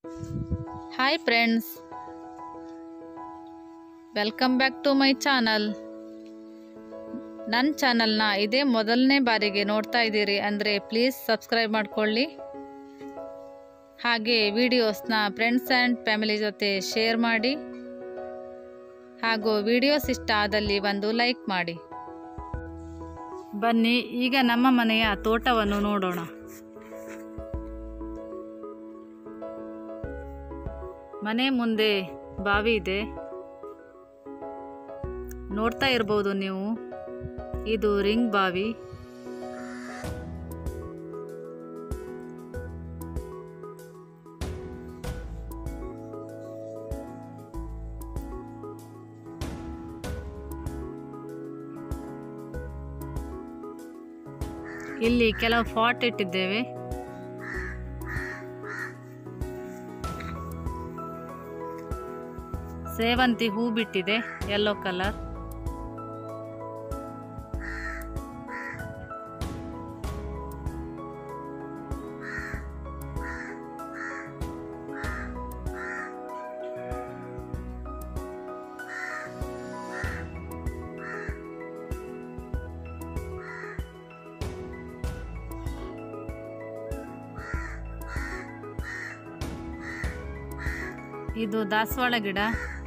hi friends welcome back to my channel ನನ್ನ ಚಾನಲ್ನ ಇದೇ ಮೊದಲನೇ ಬಾರಿಗೆ ನೋಡ್ತಾ ಇದ್ದೀರಿ ಅಂದರೆ ಪ್ಲೀಸ್ ಸಬ್ಸ್ಕ್ರೈಬ್ ಮಾಡ್ಕೊಳ್ಳಿ ಹಾಗೆ ವಿಡಿಯೋಸ್ನ ಫ್ರೆಂಡ್ಸ್ ಆ್ಯಂಡ್ ಫ್ಯಾಮಿಲಿ ಜೊತೆ ಶೇರ್ ಮಾಡಿ ಹಾಗೂ ವಿಡಿಯೋಸ್ ಇಷ್ಟ ಆದಲ್ಲಿ ಒಂದು ಲೈಕ್ ಮಾಡಿ ಬನ್ನಿ ಈಗ ನಮ್ಮ ಮನೆಯ ತೋಟವನ್ನು ನೋಡೋಣ ಮನೆ ಮುಂದೆ ಬಾವಿ ಇದೆ ನೋಡ್ತಾ ಇರ್ಬೋದು ನೀವು ಇದು ರಿಂಗ್ ಬಾವಿ ಇಲ್ಲಿ ಕೆಲವು ಫಾಟ್ ಇಟ್ಟಿದ್ದೇವೆ ಸೇವಂತಿ ಹೂ ಬಿಟ್ಟಿದೆ ಯೆಲ್ಲೋ ಕಲರ್ ಇದು ದಾಸವಾಳ ಗಿಡ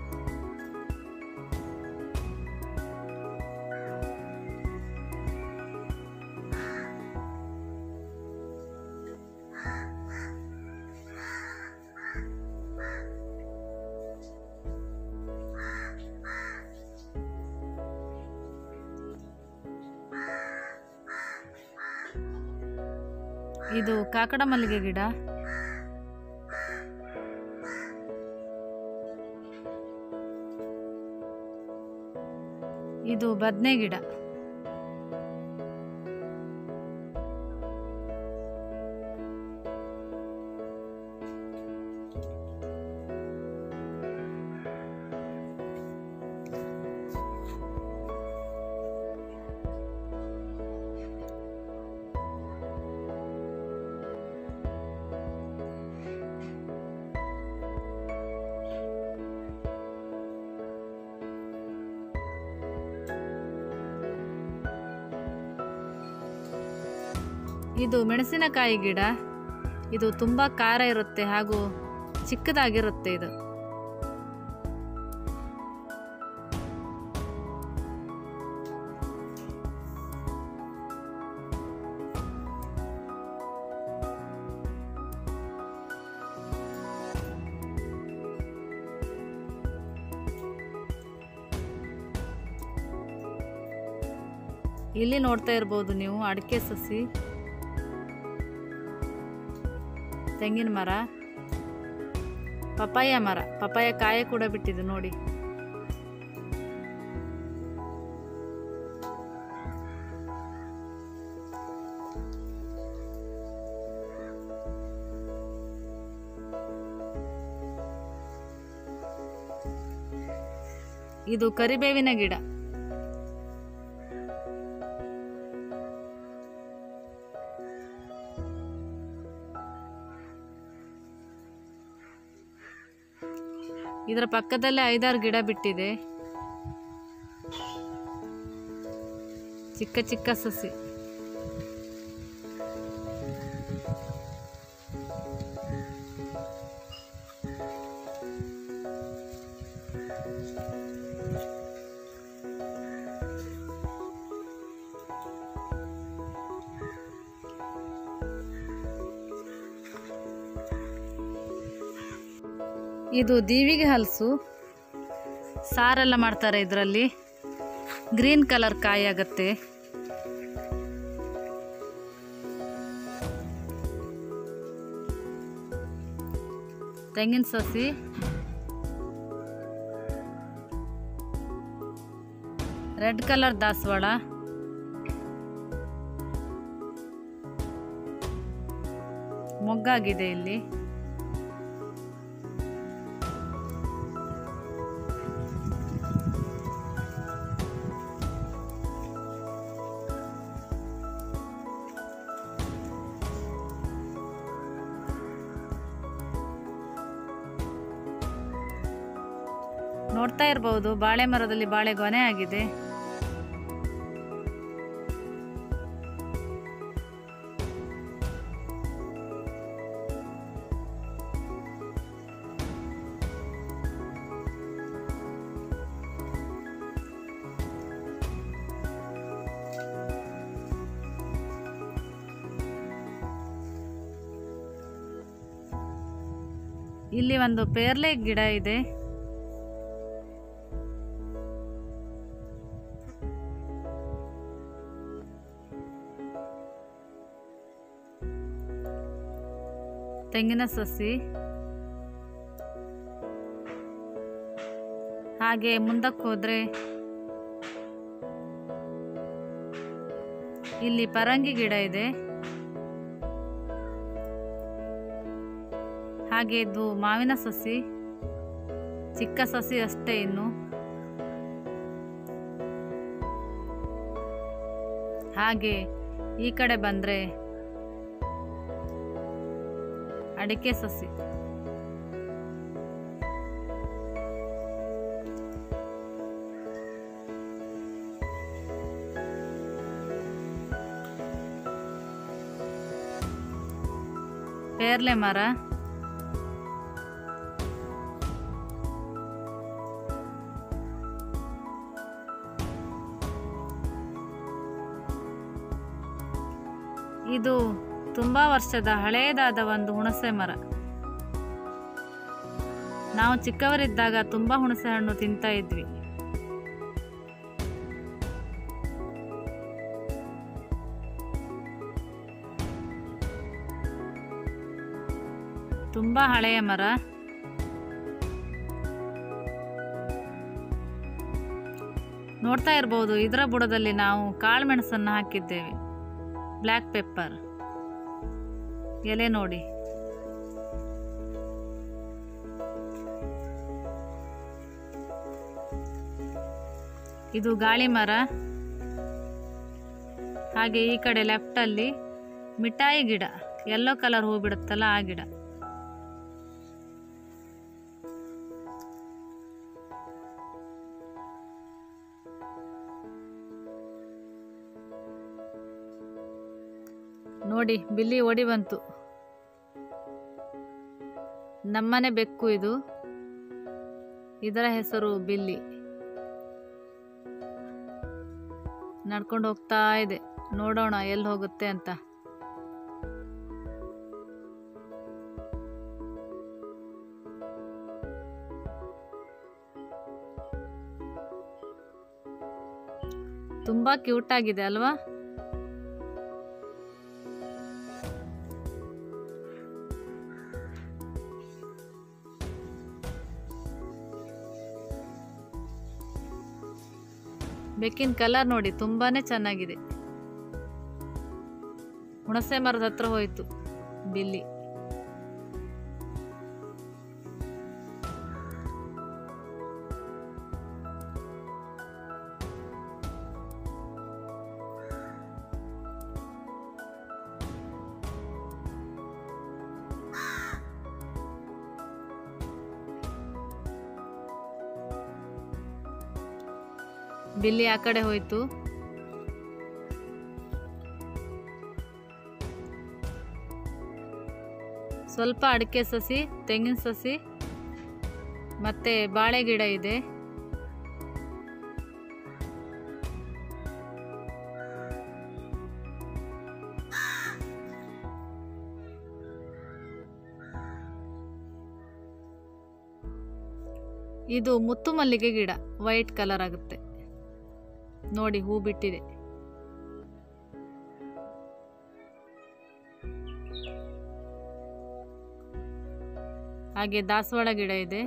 ಇದು ಕಾಕಡ ಮಲ್ಲಿಗೆ ಗಿಡ ಇದು ಬದನೆ ಗಿಡ ಇದು ಮೆಣಸಿನಕಾಯಿ ಗಿಡ ಇದು ತುಂಬ ಖಾರ ಇರುತ್ತೆ ಹಾಗೂ ಚಿಕ್ಕದಾಗಿರುತ್ತೆ ಇದು ಇಲ್ಲಿ ನೋಡ್ತಾ ಇರ್ಬೋದು ನೀವು ಅಡಿಕೆ ಸಸಿ ತೆಂಗಿನ ಮರ ಪಪಾಯ ಮರ ಪಪಾಯ ಕಾಯಿ ಕೂಡ ಬಿಟ್ಟಿದೆ ನೋಡಿ ಇದು ಕರಿಬೇವಿನ ಗಿಡ ಇದರ ಪಕ್ಕದಲ್ಲೇ ಐದಾರು ಗಿಡ ಬಿಟ್ಟಿದೆ ಚಿಕ್ಕ ಚಿಕ್ಕ ಸಸಿ ಇದು ದೀವಿಗೆ ಹಲಸು ಸಾರೆಲ್ಲ ಮಾಡ್ತಾರೆ ಇದರಲ್ಲಿ ಗ್ರೀನ್ ಕಲರ್ ಕಾಯಿ ಆಗತ್ತೆ ತೆಂಗಿನ ಸಸಿ ರೆಡ್ ಕಲರ್ ದಾಸವಾಳ ಮೊಗ್ಗಾಗಿದೆ ಇಲ್ಲಿ ನೋಡ್ತಾ ಇರಬಹುದು ಬಾಳೆ ಮರದಲ್ಲಿ ಬಾಳೆ ಗೊನೆ ಆಗಿದೆ ಇಲ್ಲಿ ಒಂದು ಪೇರ್ಲೆ ಗಿಡ ಇದೆ ತೆಂಗಿನ ಸಸಿ ಹಾಗೆ ಮುಂದಕ್ಕೆ ಹೋದ್ರೆ ಇಲ್ಲಿ ಪರಂಗಿ ಗಿಡ ಇದೆ ಹಾಗೆ ಇದು ಮಾವಿನ ಸಸಿ ಚಿಕ್ಕ ಸಸಿ ಅಷ್ಟೇ ಇನ್ನು ಹಾಗೆ ಈ ಕಡೆ ಬಂದ್ರೆ ಅಡಿಕೆ ಸಸಿ ಪೇರ್ಲೆ ಮರ ಇದು ತುಂಬಾ ವರ್ಷದ ಹಳೆಯದಾದ ಒಂದು ಹುಣಸೆ ಮರ ನಾವು ಚಿಕ್ಕವರಿದ್ದಾಗ ತುಂಬಾ ಹುಣಸೆ ಹಣ್ಣು ತಿಂತಾ ಇದ್ವಿ ತುಂಬಾ ಹಳೆಯ ಮರ ನೋಡ್ತಾ ಇರಬಹುದು ಇದರ ಬುಡದಲ್ಲಿ ನಾವು ಕಾಳುಮೆಣಸನ್ನು ಹಾಕಿದ್ದೇವೆ ಬ್ಲ್ಯಾಕ್ ಪೆಪ್ಪರ್ ಎಲೆ ನೋಡಿ ಇದು ಗಾಳಿ ಮರ ಹಾಗೆ ಈ ಕಡೆ ಲೆಫ್ಟ್ ಅಲ್ಲಿ ಮಿಠಾಯಿ ಗಿಡ ಯೆಲ್ಲೋ ಕಲರ್ ಹೂ ಬಿಡುತ್ತಲ್ಲ ಆ ಗಿಡ ನೋಡಿ ಬಿಲ್ಲಿ ಓಡಿ ಬಂತು ನಮ್ಮನೆ ಬೆಕ್ಕು ಇದು ಇದರ ಹೆಸರು ಬಿಲ್ಲಿ ನಡ್ಕೊಂಡು ಹೋಗ್ತಾ ಇದೆ ನೋಡೋಣ ಎಲ್ಲಿ ಹೋಗುತ್ತೆ ಅಂತ ತುಂಬಾ ಕ್ಯೂಟ್ ಆಗಿದೆ ಅಲ್ವಾ ಬೆಕ್ಕಿನ ಕಲರ್ ನೋಡಿ ತುಂಬಾನೇ ಚೆನ್ನಾಗಿದೆ ಹುಣಸೆ ಮರದ ಹತ್ರ ಹೋಯ್ತು ಬಿಲ್ಲಿ ಬಿಲ್ಲಿ ಆ ಕಡೆ ಹೋಯ್ತು ಸ್ವಲ್ಪ ಅಡಿಕೆ ಸಸಿ ತೆಂಗಿನ ಸಸಿ ಮತ್ತೆ ಬಾಳೆ ಗಿಡ ಇದೆ ಇದು ಮುತ್ತು ಮಲ್ಲಿಗೆ ಗಿಡ ವೈಟ್ ಕಲರ್ ಆಗುತ್ತೆ ನೋಡಿ ಹೂ ಬಿಟ್ಟಿದೆ ಹಾಗೆ ದಾಸವಾಳ ಗಿಡ ಇದೆ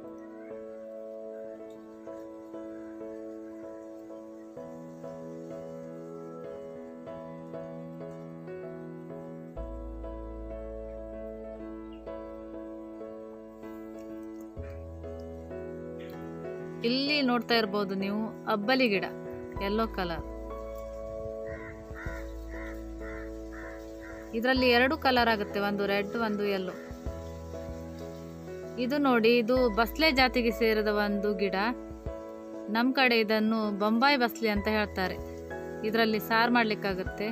ಇಲ್ಲಿ ನೋಡ್ತಾ ಇರ್ಬೋದು ನೀವು ಅಬ್ಬಲಿ ಗಿಡ ಯೆಲ್ಲೋ ಕಲರ್ ಇದರಲ್ಲಿ ಎರಡು ಕಲರ್ ಆಗುತ್ತೆ ಒಂದು ರೆಡ್ ಒಂದು ಯೆಲ್ಲೋ ಇದು ನೋಡಿ ಇದು ಬಸ್ಲೆ ಜಾತಿಗೆ ಸೇರಿದ ಒಂದು ಗಿಡ ನಮ್ಮ ಕಡೆ ಇದನ್ನು ಬೊಂಬಾಯಿ ಬಸ್ಲಿ ಅಂತ ಹೇಳ್ತಾರೆ ಇದರಲ್ಲಿ ಸಾರು ಮಾಡ್ಲಿಕ್ಕಾಗುತ್ತೆ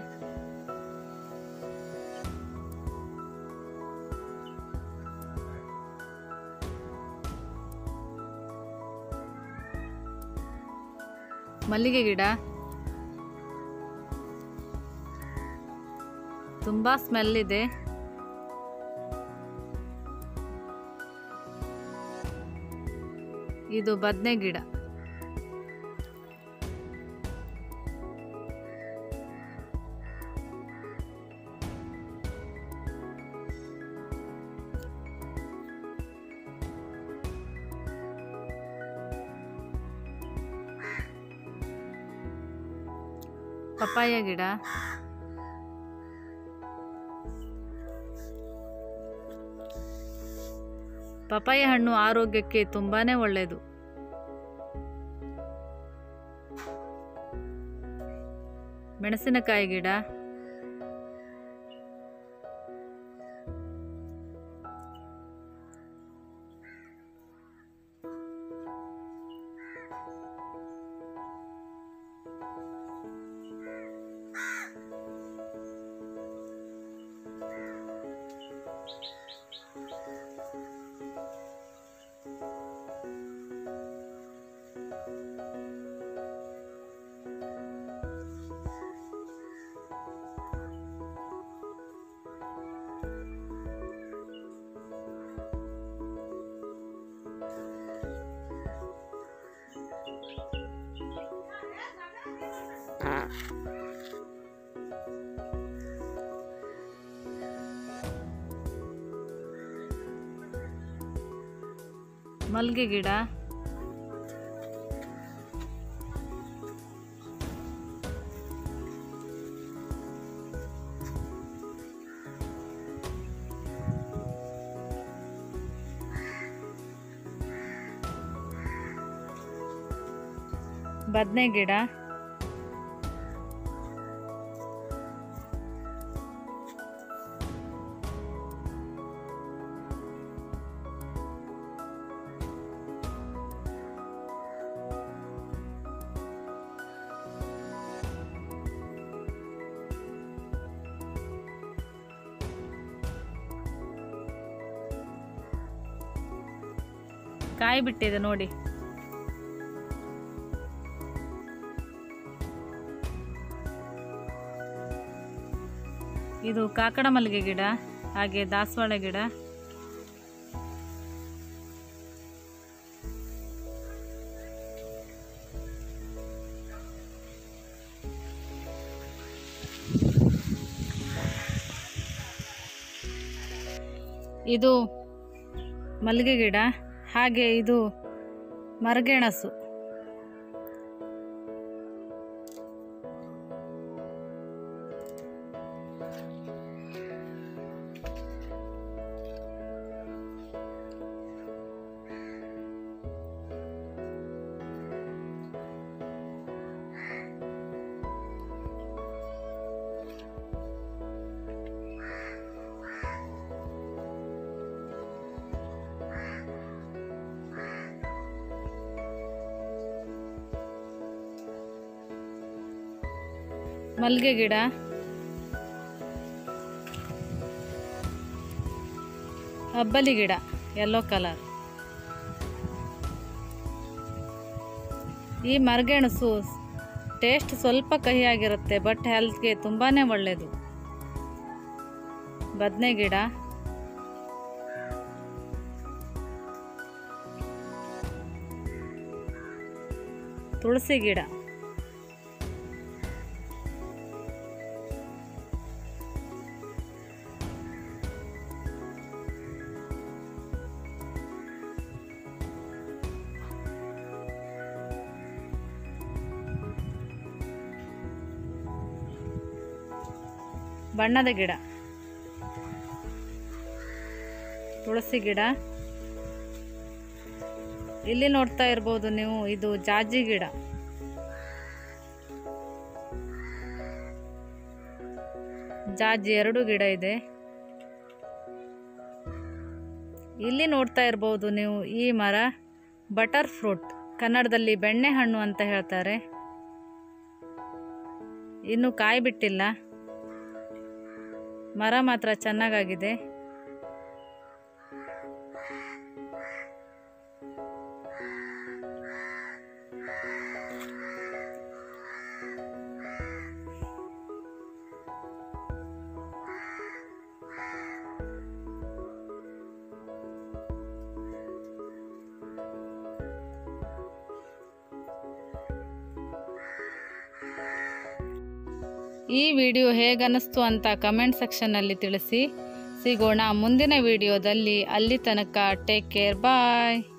ಮಲ್ಲಿಗೆ ಗಿಡ ತುಂಬಾ ಸ್ಮೆಲ್ ಇದೆ ಇದು ಬದನೆ ಗಿಡ ಪಪ್ಪಾಯ ಗಿಡ ಪಪಾಯ ಹಣ್ಣು ಆರೋಗ್ಯಕ್ಕೆ ತುಂಬಾನೇ ಒಳ್ಳೆಯದು ಮೆಣಸಿನಕಾಯಿ ಗಿಡ ಮಲ್ಗೆ ಗಿಡ ಬದನೆ ಗಿಡ ಕಾಯಿ ಬಿಟ್ಟಿದೆ ನೋಡಿ ಇದು ಕಾಕಡ ಮಲ್ಲಿಗೆ ಗಿಡ ಹಾಗೆ ದಾಸವಾಳ ಗಿಡ ಇದು ಮಲ್ಲಿಗೆ ಗಿಡ ಹಾಗೆ ಇದು ಮರಗೆಣಸು ಮಲ್ಲಿಗೆ ಗಿಡ ಹಬ್ಬಲಿ ಗಿಡ ಯೆಲ್ಲೋ ಕಲರ್ ಈ ಮರಗೆಣಸು ಟೇಸ್ಟ್ ಸ್ವಲ್ಪ ಕಹಿಯಾಗಿರುತ್ತೆ ಬಟ್ ಹೆಲ್ತ್ಗೆ ತುಂಬಾ ಒಳ್ಳೆಯದು ಬದನೆ ಗಿಡ ತುಳಸಿ ಗಿಡ ಬಣ್ಣದ ಗಿಡ ತುಳಸಿ ಗಿಡ ಇಲ್ಲಿ ನೋಡ್ತಾ ಇರ್ಬೋದು ನೀವು ಇದು ಜಾಜಿ ಗಿಡ ಜಾಜಿ ಎರಡು ಗಿಡ ಇದೆ ಇಲ್ಲಿ ನೋಡ್ತಾ ಇರ್ಬೋದು ನೀವು ಈ ಮರ ಬಟರ್ ಫ್ರೂಟ್ ಕನ್ನಡದಲ್ಲಿ ಬೆಣ್ಣೆಹಣ್ಣು ಅಂತ ಹೇಳ್ತಾರೆ ಇನ್ನು ಕಾಯಿ ಬಿಟ್ಟಿಲ್ಲ ಮರ ಮಾತ್ರ ಚೆನ್ನಾಗಾಗಿದೆ ಈ ವಿಡಿಯೋ ಹೇಗನ್ನಿಸ್ತು ಅಂತ ಕಮೆಂಟ್ ಸೆಕ್ಷನ್ನಲ್ಲಿ ತಿಳಿಸಿ ಸಿಗೋಣ ಮುಂದಿನ ವಿಡಿಯೋದಲ್ಲಿ ಅಲ್ಲಿ ತನಕ ಟೇಕ್ ಕೇರ್ ಬಾಯ್